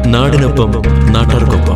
നാടിനൊപ്പം നാട്ടാർക്കൊപ്പം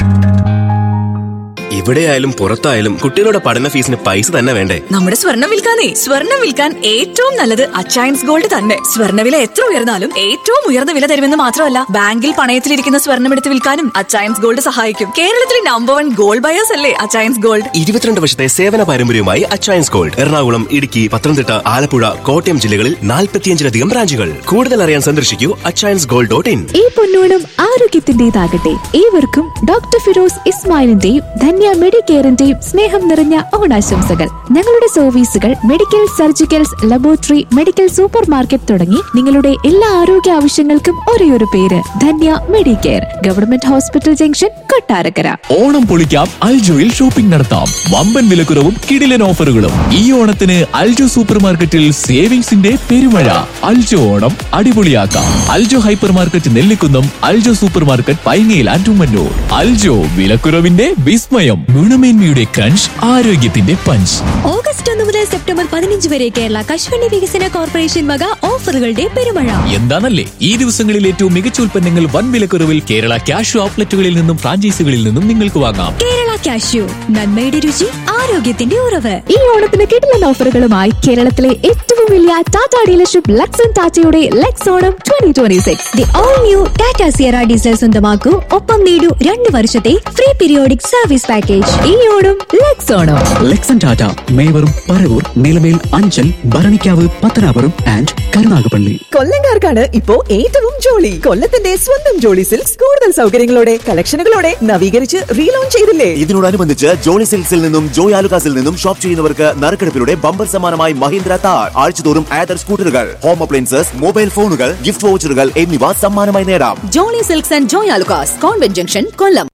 ഇവിടെയായാലും പുറത്തായാലും കുട്ടികളുടെ പഠന ഫീസിന് പൈസ തന്നെ വേണ്ടേ നമ്മുടെ സ്വർണം വിൽക്കാനേ സ്വർണം വിൽക്കാൻ ഏറ്റവും നല്ലത് അച്ചയൻസ് ഗോൾഡ് തന്നെ സ്വർണ്ണവില എത്ര ഉയർന്നാലും ഏറ്റവും ഉയർന്ന വില തരുമെന്ന് മാത്രമല്ല ബാങ്കിൽ പണയത്തിലിരിക്കുന്ന സ്വർണം എടുത്ത് വിൽക്കാനും അച്ചയൻസ് ഗോൾഡ് സഹായിക്കും കേരളത്തിലെ നമ്പർ വൺ ഗോൾഡ് ബയേഴ്സ് അല്ലേ അച്ചയൻസ് ഗോൾഡ് ഇരുപത്തിരണ്ട് വർഷത്തെ സേവന പാരമ്പര്യവുമായി അച്ചയൻസ് ഗോൾഡ് എറണാകുളം ഇടുക്കി പത്തനംതിട്ട ആലപ്പുഴ കോട്ടയം ജില്ലകളിൽ നാൽപ്പത്തിയഞ്ചിലധികം ബ്രാഞ്ചുകൾ കൂടുതൽ അറിയാൻ സന്ദർശിക്കൂ അച്ചയൻസ് ഗോൾഡ് ഡോട്ട് ഇൻ ഈ പൊന്നോണം ആരോഗ്യത്തിന്റേതാകട്ടെ ഏവർക്കും ഡോക്ടർ ഫിറോസ് ഇസ്മായിലിന്റെയും ധന്യ മെഡിക്കെയറിന്റെയും സ്നേഹം നിറഞ്ഞ ഓണാശംസകൾ ഞങ്ങളുടെ സർവീസുകൾ medical surgicals laboratory medical supermarket തുടങ്ങി നിങ്ങളുടെ എല്ലാ ആരോഗ്യ ആവശ്യങ്ങൾക്കും ഒരേയൊരു പേര് Dhanya Medicare government hospital junction Kottarakkara Onam പൊളിക്കാം അൽജോയിൽ ഷോപ്പിംഗ് നടത്താം വമ്പൻ വിലക്കുറവും കിടിലൻ ഓഫറുകളും ഈ ഓണത്തിന് അൽജോ സൂപ്പർ മാർക്കറ്റിൽ സേവിങ്സിന്റെ പെരുമഴ അൽജോ ഓണം അടിപൊളിയാക്കാം Aljo hypermarket Nellikunnam Aljo supermarket പൈങ്ങയിൽ ആൻഡുമന്നൂർ അൽജോ വിലക്കുറവിന്റെ വിസ്മയം ഗുണമേന്മയുടെ ക്രഞ്ച് ആരോഗ്യത്തിന്റെ പഞ്ച് ഓഗസ്റ്റ് ഒന്ന് മുതൽ സെപ്റ്റംബർ പതിനഞ്ച് വരെ കേരള കശുവണ്ടി വികസന കോർപ്പറേഷൻ വക ഓഫറുകളുടെ പെരുമഴ എന്താണല്ലേ ഈ ദിവസങ്ങളിൽ ഏറ്റവും മികച്ച ഉൽപ്പന്നങ്ങൾ വൻ വിലക്കുറവിൽ കേരള ക്യാഷ് ഔട്ട്ലെറ്റുകളിൽ നിന്നും ഫ്രാഞ്ചൈസികളിൽ നിന്നും നിങ്ങൾക്ക് വാങ്ങാം കേരള കാഷ്യൂ നന്മയുടെ രുചി ആരോഗ്യത്തിന്റെ ഉറവ് ഈ ഓണത്തിന് കിടിലൻ ഓഫറുകളുമായി കേരളത്തിലെ ഏറ്റവും വലിയ ടാറ്റ ഡീലർഷിപ്പ് ലക്സൺ ടാറ്റയുടെ Lex Onam twenty twenty six the all new Tata Sierra diesel സ്വന്തമാക്കൂ ഒപ്പം നേടൂ രണ്ട് വർഷത്തെ ഫ്രീ പീരിയോഡിക് സർവീസ് പാക്കേജ് ഈ ഓണം ലെക്സ് ഓണം ലെക്സൺ ടാറ്റ മേവറും പറവൂർ നിലമേൽ അഞ്ചൽ ഭരണിക്കാവ് പത്തനാപുരം ആൻഡ് കരുനാഗപ്പള്ളി കൊല്ലംകാർക്കാണ് ഇപ്പോ ഏറ്റവും ജോളി കൊല്ലത്തിന്റെ സ്വന്തം ജോളി സിൽക്സ് കൂടുതൽ സൗകര്യങ്ങളോടെ കളക്ഷനുകളോടെ നവീകരിച്ച് റീലോഞ്ച് ചെയ്തില്ലേ ഇതിനോടനുബന്ധിച്ച് ജോളി സിൽക്സിൽ നിന്നും ജോയ് ആലുകാസിൽ നിന്നും ഷോപ്പ് ചെയ്യുന്നവർക്ക് നറുക്കെടുപ്പിലൂടെ ബമ്പർ സമ്മാനമായി മഹീന്ദ്ര താർ ആഴ്ചതോറും ആദർ സ്കൂട്ടറുകൾ ഹോം അപ്ലയൻസസ് മൊബൈൽ ഫോണുകൾ ഗിഫ്റ്റ് വൗച്ചറുകൾ എന്നിവ സമ്മാനമായി നേടാം Jolly Silks and Joy Alukkas convent junction Kollam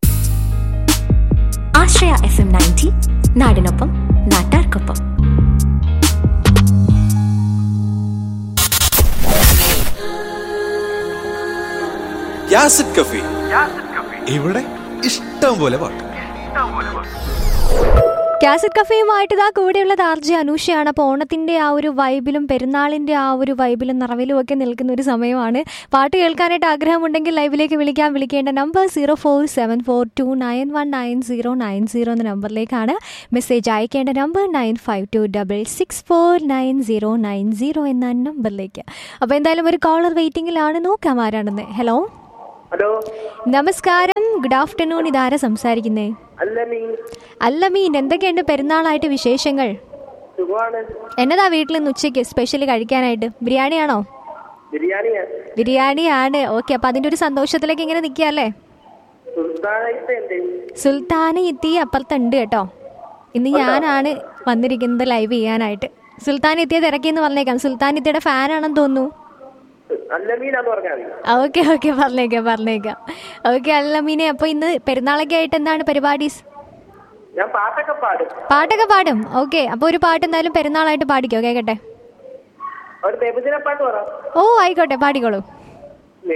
Ashraya F M ninety നാടിനൊപ്പം നാട്ടാർക്കൊപ്പം യാസിഡ് കഫി ഇവിടെ ഇഷ്ടം പോലെ പാട്ട് കാസറ്റ് കഫേയുമായിട്ട് ഇതാ കൂടെയുള്ളത് ആർ ജെ അനൂഷയാണ് അപ്പോൾ ഓണത്തിൻ്റെ ആ ഒരു വൈബിലും പെരുന്നാളിൻ്റെ ആ ഒരു വൈബിലും നിറവിലും ഒക്കെ നിൽക്കുന്ന ഒരു സമയമാണ് പാട്ട് കേൾക്കാനായിട്ട് ആഗ്രഹമുണ്ടെങ്കിൽ ലൈവിലേക്ക് വിളിക്കാൻ വിളിക്കേണ്ട number zero four seven four two nine one nine zero nine zero എന്ന നമ്പറിലേക്കാണ് മെസ്സേജ് അയക്കേണ്ട number nine five two double six four nine zero nine zero എന്ന നമ്പറിലേക്ക് അപ്പോൾ എന്തായാലും ഒരു കോളർ വെയിറ്റിംഗിലാണ് നോക്കാം ആരാണെന്ന് ഹലോ ഹലോ നമസ്കാരം ഗുഡ് ആഫ്റ്റർനൂൺ ഇതാരാ സംസാരിക്കുന്നേ അല്ല മീൻ അല്ല മീൻ എന്തൊക്കെയുണ്ട് പെരുന്നാളായിട്ട് വിശേഷങ്ങൾ സുഖമാണ് എന്നതാ വീട്ടിൽ നിന്ന് ഉച്ചയ്ക്ക് സ്പെഷ്യൽ കഴിക്കാനായിട്ട് ബിരിയാണിയാണോ ബിരിയാണിയാ ബിരിയാണിയാണ് ഓക്കെ അപ്പൊ അതിന്റെ ഒരു സന്തോഷത്തിലേക്ക് ഇങ്ങനെ നിൽക്കുകയല്ലേ സുൽത്താനായിട്ട് ഉണ്ട് സുൽത്താന എത്തി അപ്പുറത്തുണ്ട് കേട്ടോ ഇന്ന് ഞാനാണ് വന്നിരിക്കുന്നത് ലൈവ് ചെയ്യാനായിട്ട് സുൽത്താൻ എത്തിയ തിരക്കിന്ന് പറഞ്ഞേക്കാം സുൽത്താൻ എത്തിയുടെ ഫാനാണെന്ന് തോന്നുന്നു അല്ല മീനാന്ന് പറഞ്ഞാൽ മതി ഓക്കെ ഓക്കെ പറഞ്ഞേക്കാം പറഞ്ഞേക്കാം ഓക്കെ അല്ല മീനെ അപ്പൊ ഇന്ന് പെരുന്നാളൊക്കെ ആയിട്ട് എന്താണ് പരിപാടീസ് ഞാൻ പാട്ടൊക്കെ പാടും പാട്ടൊക്കെ പാടും ഓക്കെ അപ്പൊ ഒരു പാട്ട് എന്തായാലും പെരുന്നാളായിട്ട് പാടിക്കോ കേക്കട്ടെ ഒരു ബഹുജന പാട്ട് പറ ഓ ആയിക്കോട്ടെ പാടിക്കോളൂ